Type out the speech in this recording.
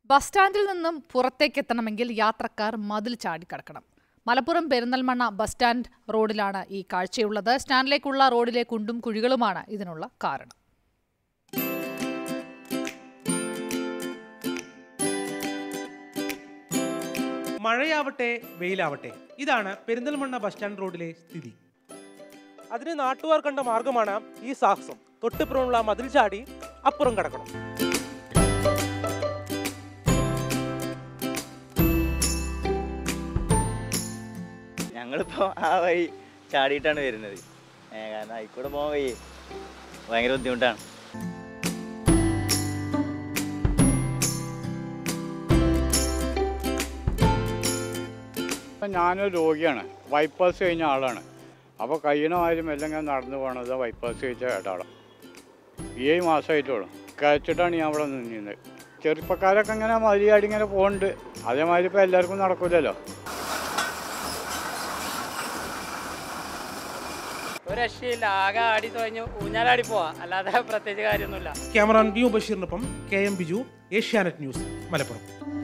bus സ്റ്റാൻഡിൽ നിന്നും പുറത്തേക്ക് എത്തണമെങ്കിൽ യാത്രക്കാർ മതിൽ ചാടിക്കടക്കണം മലപ്പുറം പെരിന്തൽമണ്ണ ബസ് സ്റ്റാൻഡ് റോഡിലാണ് ഈ കാഴ്ചയുള്ളത് സ്റ്റാൻഡിലേക്കുള്ള റോഡിലെ കുണ്ടും കുഴികളുമാണ് ഇതിനുള്ള കാരണം മഴയാവട്ടെ വെയിലാവട്ടെ ഇതാണ് പെരിന്തൽമണ്ണ ബസ് സ്റ്റാൻഡ് റോഡിലെ സ്ഥിതി അതിന് നാട്ടുകാർ കണ്ട മാർഗമാണ് ഈ സാഹസം തൊട്ടിപ്പുറമുള്ള മതിൽ ചാടി അപ്പുറം കടക്കണം ഞങ്ങളിപ്പോൾ ആ വഴി ചാടിയിട്ടാണ് വരുന്നത് ഏ, കാരണം അതിക്കൂടെ പോകാൻ വഴി ഭയങ്കര ബുദ്ധിമുട്ടാണ് ഇപ്പം ഞാനൊരു രോഗിയാണ് ബൈപ്പാസ് കഴിഞ്ഞ ആളാണ് അപ്പോൾ കഴിയണ മാതിരി എല്ലാം ഞാൻ നടന്നു പോകണത് ബൈപ്പാസ് കഴിച്ച ഇടാളം ഏഴ് മാസമായിട്ടുള്ളൂ കഴിച്ചിട്ടാണ് ഞാൻ അവിടെ നിന്നത് ചെറുപ്പക്കാരൊക്കെ ഇങ്ങനെ മതിയാടി ഇങ്ങനെ പോകുന്നുണ്ട് അതേമാതിരി ഇപ്പോൾ എല്ലാവർക്കും നടക്കില്ലല്ലോ ഒരു രക്ഷയില്ല ആകെ ആടി തുഴഞ്ഞു ഊഞ്ഞാലാടി പോവാ അല്ലാതെ പ്രത്യേകിച്ച് കാര്യമൊന്നുമില്ല ക്യാമറാൻ ബി ബഷീറിനൊപ്പം K M Biju Asianet news Malappuram